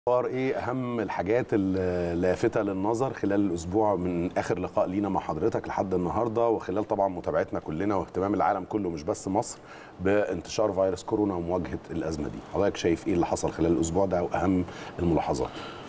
اخبار ايه اهم الحاجات اللافته للنظر خلال الاسبوع من اخر لقاء لينا مع حضرتك لحد النهارده وخلال طبعا متابعتنا كلنا واهتمام العالم كله مش بس مصر بانتشار فيروس كورونا ومواجهه الازمه دي حضرتك شايف ايه اللي حصل خلال الاسبوع ده واهم الملاحظات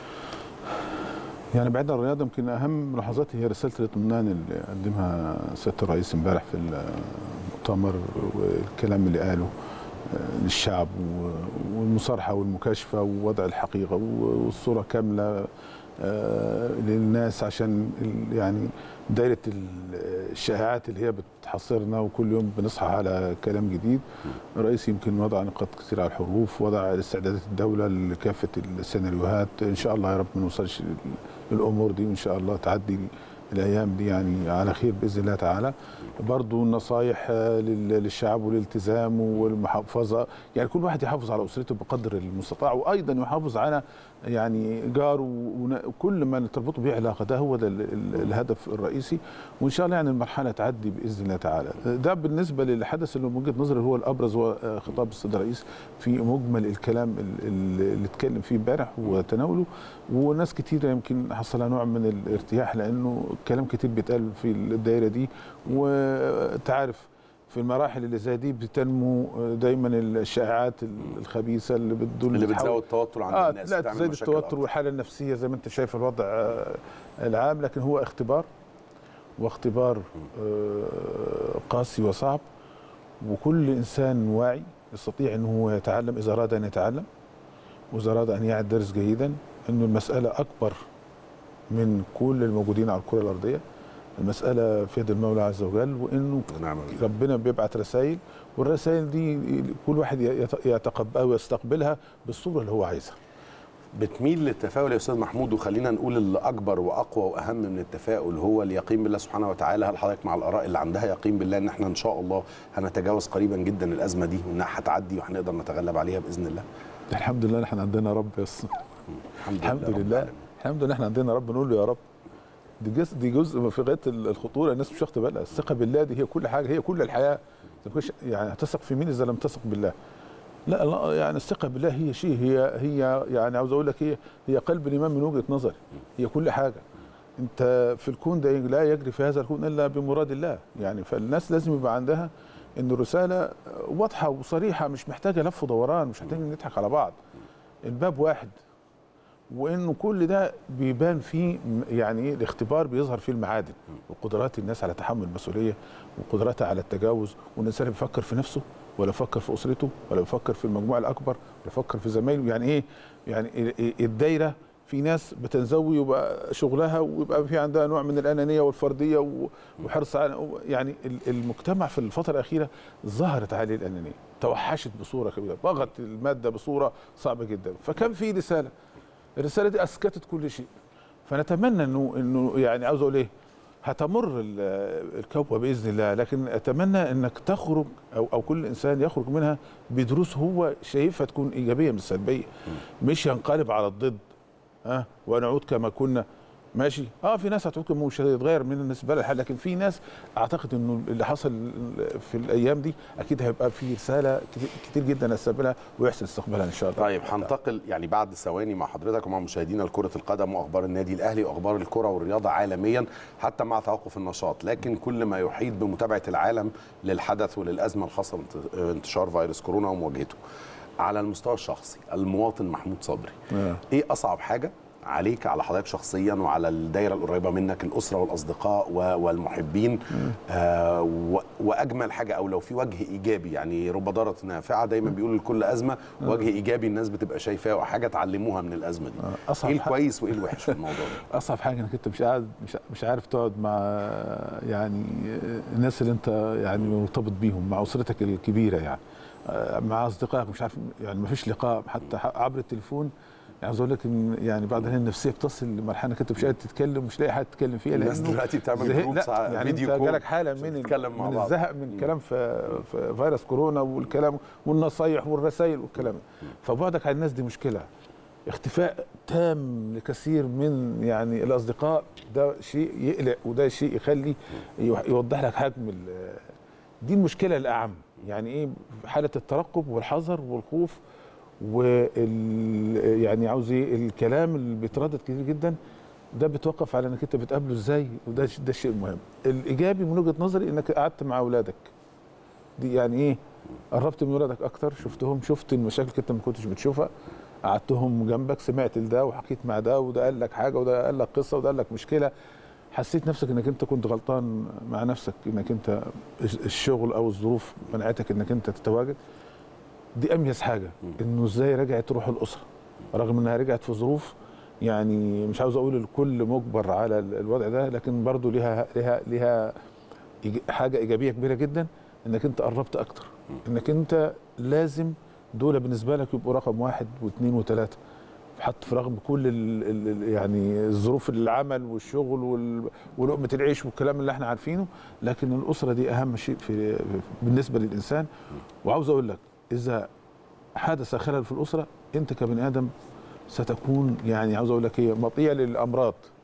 يعني بعيد عن الرياضه يمكن اهم ملاحظاتي هي رساله الاطمئنان اللي قدمها سياده الرئيس امبارح في المؤتمر والكلام اللي قاله للشعب والمصارحه والمكاشفه ووضع الحقيقه والصوره كامله للناس عشان يعني دايره الشائعات اللي هي بتحصرنا وكل يوم بنصحى على كلام جديد الرئيس يمكن وضع نقاط كثير على الحروف وضع استعدادات الدوله لكافه السيناريوهات ان شاء الله يا رب ما نوصلش للامور دي وان شاء الله تعدي الايام دي يعني على خير باذن الله تعالى برضو النصايح للشعب والالتزام والمحافظه يعني كل واحد يحافظ على اسرته بقدر المستطاع وايضا يحافظ على يعني جاره وكل ما تربطه به علاقه ده هو ده الهدف الرئيسي وان شاء الله يعني المرحله تعدي باذن الله تعالى ده بالنسبه للحدث اللي من وجهه نظري هو الابرز هو خطاب السيد الرئيس في مجمل الكلام اللي اتكلم فيه امبارح وتناوله وناس كتيره يمكن حصلها نوع من الارتياح لانه كلام كتير بيتقال في الدائره دي وتعرف في المراحل اللي زي دي بتنمو دايما الشائعات الخبيثه اللي بتدل اللي بتزود التوتر عند آه الناس لا تزيد التوتر والحاله النفسيه زي ما انت شايف الوضع العام لكن هو اختبار واختبار قاسي وصعب وكل انسان واعي يستطيع انه هو يتعلم اذا اراد ان يتعلم واذا اراد ان يعد درس جيدا انه المساله اكبر من كل الموجودين على الكره الارضيه المسألة في يد المولى عز وجل وإنه نعم. ربنا بيبعت رسائل والرسائل دي كل واحد يتقبلها ويستقبلها بالصورة اللي هو عايزها بتميل للتفاؤل يا استاذ محمود وخلينا نقول اللي اكبر واقوى واهم من التفاؤل هو اليقين بالله سبحانه وتعالى هل حضرتك مع الاراء اللي عندها يقين بالله ان احنا ان شاء الله هنتجاوز قريبا جدا الازمه دي وانها هتعدي وهنقدر نتغلب عليها باذن الله الحمد لله احنا عندنا رب يس الحمد, الحمد لله الحمد لله احنا عندنا رب نقول له يا رب دي جزء دي جزء في غايه الخطوره الناس مش واخده بالها الثقه بالله دي هي كل حاجه هي كل الحياه يعني هتثق في مين اذا لم تثق بالله لا لا يعني الثقه بالله هي شيء هي هي يعني عاوز اقول لك هي هي قلب الايمان من وجهه نظري هي كل حاجه انت في الكون ده لا يجري في هذا الكون الا بمراد الله يعني فالناس لازم يبقى عندها ان الرساله واضحه وصريحه مش محتاجه لف ودوران مش محتاجين نضحك على بعض الباب واحد وانه كل ده بيبان فيه يعني الاختبار بيظهر فيه المعادن وقدرات الناس على تحمل المسؤوليه وقدراتها على التجاوز والانسان بيفكر في نفسه ولا بيفكر في اسرته ولا بيفكر في المجموعه الاكبر ولا بيفكر في زمايله يعني ايه يعني الدايره في ناس بتنزوي ويبقى شغلها ويبقى في عندها نوع من الانانيه والفرديه وحرص على يعني المجتمع في الفتره الاخيره ظهرت عليه الانانيه توحشت بصوره كبيره ضغط الماده بصوره صعبه جدا فكان في رساله الرساله دي اسكتت كل شيء فنتمنى انه انه يعني عاوز اقول ايه هتمر الكوكبه باذن الله لكن اتمنى انك تخرج او او كل انسان يخرج منها بدروس هو شايفها تكون ايجابيه مش سلبيه مش ينقلب على الضد ها أه؟ ونعود كما كنا ماشي اه في ناس هتقول مش هيتغير من بالنسبه لها لكن في ناس اعتقد انه اللي حصل في الايام دي اكيد هيبقى في رساله كتير جدا استقبلها ويحسن استقبالها ان شاء الله طيب هنتقل يعني بعد ثواني مع حضرتك ومع مشاهدينا لكره القدم واخبار النادي الاهلي واخبار الكره والرياضه عالميا حتى مع توقف النشاط لكن كل ما يحيط بمتابعه العالم للحدث وللازمه الخاصه بانتشار فيروس كورونا ومواجهته على المستوى الشخصي المواطن محمود صبري آه. ايه اصعب حاجه عليك على حضرتك شخصيا وعلى الدايره القريبه منك الاسره والاصدقاء والمحبين آه واجمل حاجه او لو في وجه ايجابي يعني رب ضاره نافعه دايما بيقولوا لكل ازمه وجه ايجابي الناس بتبقى شايفاه وحاجه تعلموها من الازمه دي أصعب ايه الكويس وايه الوحش في الموضوع ده اصعب حاجه انك انت مش قاعد مش, مش عارف تقعد مع يعني الناس اللي انت يعني مرتبط بيهم مع اسرتك الكبيره يعني مع اصدقائك مش عارف يعني ما فيش لقاء حتى عبر التليفون يعني عاوز اقول لك ان يعني بعد الحين النفسيه بتصل لمرحله انك انت مش قادر تتكلم مش لاقي حد تتكلم فيها الناس دلوقتي بتعمل جروبس يعني فيديو انت جالك حاله من مع من بعض. الزهق من الكلام في, في فيروس كورونا والكلام والنصايح والرسائل والكلام فبعدك عن الناس دي مشكله اختفاء تام لكثير من يعني الاصدقاء ده شيء يقلق وده شيء يخلي يوضح لك حجم دي المشكله الاعم يعني ايه حاله الترقب والحذر والخوف وال يعني عاوز ايه الكلام اللي بيتردد كتير جدا ده بتوقف على انك انت بتقابله ازاي وده ده الشيء المهم الايجابي من وجهه نظري انك قعدت مع اولادك دي يعني ايه قربت من ولادك اكتر شفتهم شفت المشاكل اللي انت ما كنتش بتشوفها قعدتهم جنبك سمعت لده وحكيت مع ده وده قال لك حاجه وده قال لك قصه وده قال لك مشكله حسيت نفسك انك انت كنت غلطان مع نفسك انك انت الشغل او الظروف منعتك انك انت تتواجد دي اميز حاجه انه ازاي رجعت روح الاسره رغم انها رجعت في ظروف يعني مش عاوز اقول الكل مجبر على الوضع ده لكن برضو ليها ليها ليها إيج- حاجه ايجابيه كبيره جدا انك انت قربت اكتر انك انت لازم دول بالنسبه لك يبقوا رقم واحد واثنين وثلاثه حتى في رغم كل ال ال يعني الظروف العمل والشغل وال- ولقمه العيش والكلام اللي احنا عارفينه لكن الاسره دي اهم شيء في بالنسبه للانسان وعاوز اقول لك اذا حدث خلل في الاسره انت كبني ادم ستكون يعني عاوز اقول لك ايه مطيع للامراض